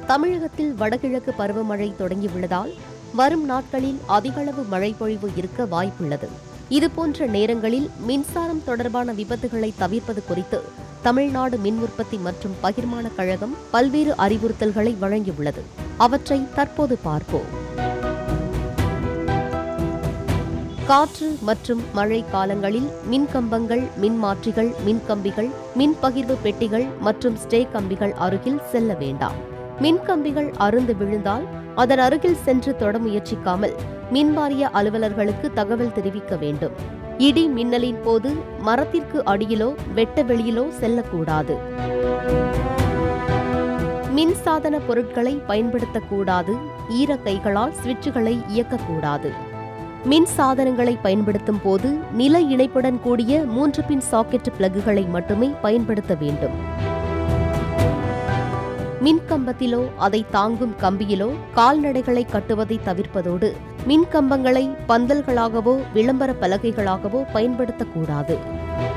தமிழகத்தில் வடகிழக்கு பருவமழை தொடங்கியுள்ளதால் வரும் நாட்களில் அதிகளவு மழை பொழிவு இருக்க வாய்ப்புள்ளது இதுபோன்ற நேரங்களில் மின்சாரம் தொடர்பான விபத்துகளை தவிர்ப்பது குறித்து தமிழ்நாடு மின் உற்பத்தி மற்றும் பகிர்மான கழகம் பல்வேறு அறிவுறுத்தல்களை வழங்கியுள்ளது அவற்றை தற்போது பார்ப்போம் காற்று மற்றும் மழை காலங்களில் மின் கம்பங்கள் மின் மாற்றிகள் மின் கம்பிகள் மின் பகிர்வு பெட்டிகள் மற்றும் ஸ்டே கம்பிகள் அருகில் செல்ல வேண்டாம் மின் கம்பிகள் அருந்து விழுந்தால் அதன் அருகில் சென்று தொட முயற்சிக்காமல் மின்வாரிய அலுவலர்களுக்கு தகவல் தெரிவிக்க வேண்டும் இடி மின்னலின் போது மரத்திற்கு அடியிலோ வெட்ட வெளியிலோ செல்லக்கூடாது மின்சாதன பொருட்களை பயன்படுத்தக்கூடாது ஈர கைகளால் சுவிட்சுகளை இயக்கக்கூடாது மின் சாதனங்களை பயன்படுத்தும் போது நில இணைப்புடன் கூடிய மூன்று பின் சாக்கெட் பிளக்குகளை மட்டுமே பயன்படுத்த வேண்டும் மின் கம்பத்திலோ அதை தாங்கும் கம்பியிலோ கால்நடைகளை கட்டுவதை தவிர்ப்பதோடு மின் கம்பங்களை பந்தல்களாகவோ விளம்பர பலகைகளாகவோ பயன்படுத்தக்கூடாது